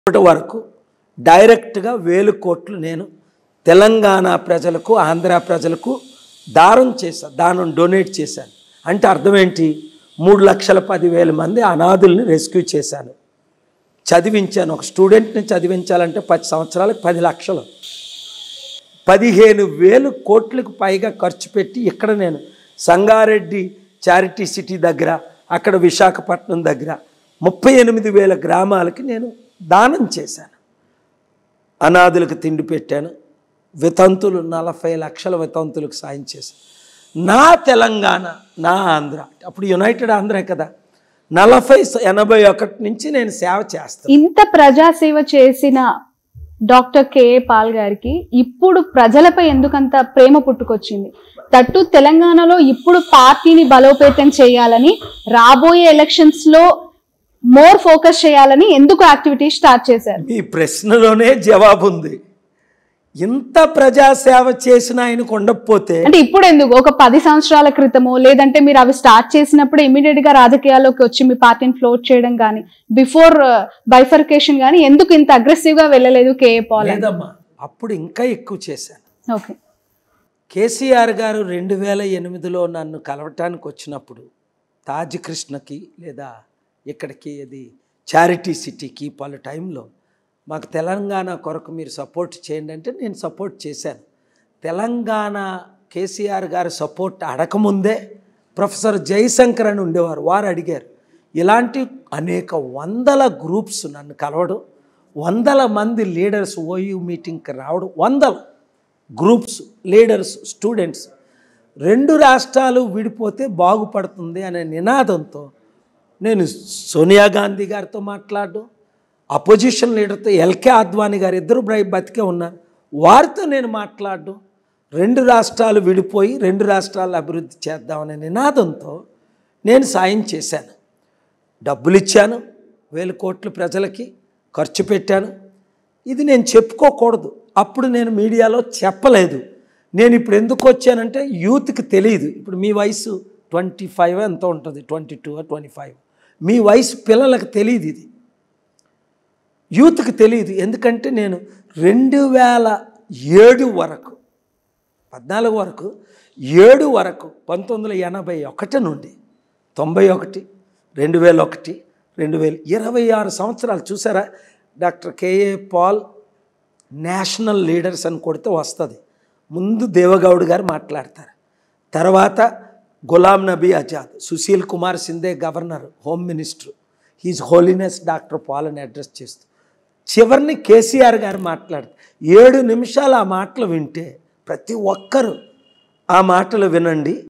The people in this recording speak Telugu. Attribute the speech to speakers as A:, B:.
A: ఇప్పటి వరకు డైరెక్ట్గా వేలు కోట్లు నేను తెలంగాణ ప్రజలకు ఆంధ్ర ప్రజలకు దానం చేశాను దానం డొనేట్ చేశాను అంటే అర్థం ఏంటి మూడు లక్షల పదివేల మంది అనాథుల్ని రెస్క్యూ చేశాను చదివించాను ఒక స్టూడెంట్ని చదివించాలంటే పది సంవత్సరాలకు పది లక్షలు పదిహేను వేలు కోట్లకు పైగా ఖర్చు పెట్టి ఇక్కడ నేను సంగారెడ్డి చారిటీ సిటీ దగ్గర అక్కడ విశాఖపట్నం దగ్గర ముప్పై ఎనిమిది వేల గ్రామాలకి నేను దానం చేశాను అనాథులకు తిండి పెట్టాను వితంతులు నలభై లక్షల వితంతులకు సాయం చేశాను నా తెలంగాణ నా ఆంధ్ర అప్పుడు యునైటెడ్ ఆంధ్రే కదా నలభై స- ఎనభై ఒకటి నుంచి నేను సేవ చేస్తాను
B: ఇంత ప్రజాసేవ చేసిన డాక్టర్ కేఏ పాల్ గారికి ఇప్పుడు ప్రజలపై ఎందుకంత ప్రేమ పుట్టుకొచ్చింది తట్టు తెలంగాణలో ఇప్పుడు పార్టీని బలోపేతం చేయాలని రాబోయే ఎలక్షన్స్ లో మోర్ ఫోకస్ చేయాలని ఎందుకు యాక్టివిటీ స్టార్ట్ చేశారు
A: మీ ప్రశ్నలోనే జవాబు ఉంది ఇంత ప్రజాసేవ చేసిన ఆయనకు ఉండకపోతే
B: అంటే ఇప్పుడు ఎందుకు ఒక పది సంవత్సరాల క్రితమో లేదంటే మీరు అవి స్టార్ట్ చేసినప్పుడు ఇమీడియట్ గా రాజకీయాల్లోకి వచ్చి మీ పార్టీని ఫ్లోట్ చేయడం కానీ బిఫోర్ బైఫర్కేషన్ కానీ ఎందుకు ఇంత అగ్రెసివ్ గా వెళ్ళలేదు కేఏ పాల్ అని?
A: లేదమ్మా అప్పుడు ఇంకా ఎక్కువ చేశాను
B: ఓకే
A: కేసీఆర్ గారు రెండు వేల ఎనిమిదిలో నన్ను కలవటానికి వచ్చినప్పుడు తాజ్ కృష్ణకి లేదా ఇక్కడికి అది చారిటీ సిటీకి పలు టైంలో మాకు తెలంగాణ కొరకు మీరు సపోర్ట్ చేయండి అంటే నేను సపోర్ట్ చేశాను తెలంగాణ కేసీఆర్ గారు సపోర్ట్ అడగముందే ప్రొఫెసర్ జయశంకర్ అని ఉండేవారు వారు అడిగారు ఇలాంటి అనేక వందల గ్రూప్స్ నన్ను కలవడం వందల మంది లీడర్స్ ఓయూ మీటింగ్కి రావడం వందలు గ్రూప్స్ లీడర్స్ స్టూడెంట్స్ రెండు రాష్ట్రాలు విడిపోతే బాగుపడుతుంది అనే నినాదంతో నేను సోనియా గాంధీ గారితో మాట్లాడడం అపోజిషన్ లీడర్తో ఎల్కే అద్వానీ గారు ఇద్దరు బ్రై బతికే ఉన్నారు వారితో నేను మాట్లాడడం రెండు రాష్ట్రాలు విడిపోయి రెండు రాష్ట్రాలు అభివృద్ధి చేద్దామనే నినాదంతో నేను సాయం చేశాను డబ్బులు ఇచ్చాను వేల కోట్ల ప్రజలకి ఖర్చు పెట్టాను ఇది నేను చెప్పుకోకూడదు అప్పుడు నేను మీడియాలో చెప్పలేదు నేను ఇప్పుడు ఎందుకు వచ్చానంటే యూత్కి తెలియదు ఇప్పుడు మీ వయసు ట్వంటీ ఫైవ్ ఎంత ఉంటుంది ట్వంటీ టూ ట్వంటీ ఫైవ్ మీ వయసు పిల్లలకు తెలియదు ఇది యూత్కి తెలియదు ఎందుకంటే నేను రెండు వేల ఏడు వరకు పద్నాలుగు వరకు ఏడు వరకు పంతొమ్మిది వందల ఎనభై ఒకటి నుండి తొంభై ఒకటి రెండు వేల ఒకటి రెండు వేల ఇరవై ఆరు సంవత్సరాలు చూసారా doctor KA Paul national leaders అని కొడితే వస్తుంది ముందు దేవగౌడ్ గారు మాట్లాడతారు తర్వాత Ghulam Nabi Azad Sushil Kumar Shinde governor home minister his holiness doctor Paul అని అడ్రస్ చేస్తూ చివరిని కేసీఆర్ గారు మాట్లాడతారు ఏడు నిమిషాలు ఆ మాటలు వింటే ప్రతి ఒక్కరూ ఆ మాటలు వినండి